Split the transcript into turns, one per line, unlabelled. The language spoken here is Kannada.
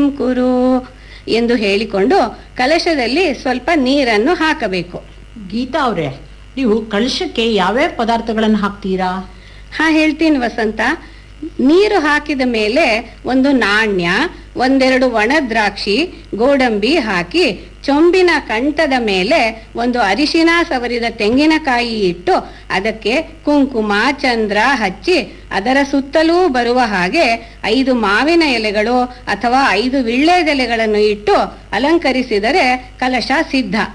ಕುರು ಎಂದು ಹೇಳಿಕೊಂಡು ಕಲಶದಲ್ಲಿ ಸ್ವಲ್ಪ ನೀರನ್ನು ಹಾಕಬೇಕು
ಗೀತಾ ಅವರೇ ನೀವು ಕಳಶಕ್ಕೆ ಯಾವ್ಯಾವ ಪದಾರ್ಥಗಳನ್ನು ಹಾಕ್ತೀರಾ
ಹಾ ಹೇಳ್ತೀನಿ ವಸಂತ ನೀರು ಹಾಕಿದ ಮೇಲೆ ಒಂದು ನಾಣ್ಯ ಒಂದೆರಡು ಒಣ ದ್ರಾಕ್ಷಿ ಗೋಡಂಬಿ ಹಾಕಿ ಚೊಂಬಿನ ಕಂಠದ ಮೇಲೆ ಒಂದು ಅರಿಶಿನ ಸವರಿದ ತೆಂಗಿನಕಾಯಿ ಇಟ್ಟು ಅದಕ್ಕೆ ಕುಂಕುಮ ಚಂದ್ರ ಹಚ್ಚಿ ಅದರ ಸುತ್ತಲೂ ಬರುವ ಹಾಗೆ ಐದು ಮಾವಿನ ಎಲೆಗಳು ಅಥವಾ ಐದು ವಿಳ್ಳೆದೆಲೆಗಳನ್ನು ಇಟ್ಟು ಅಲಂಕರಿಸಿದರೆ ಕಲಶ ಸಿದ್ಧ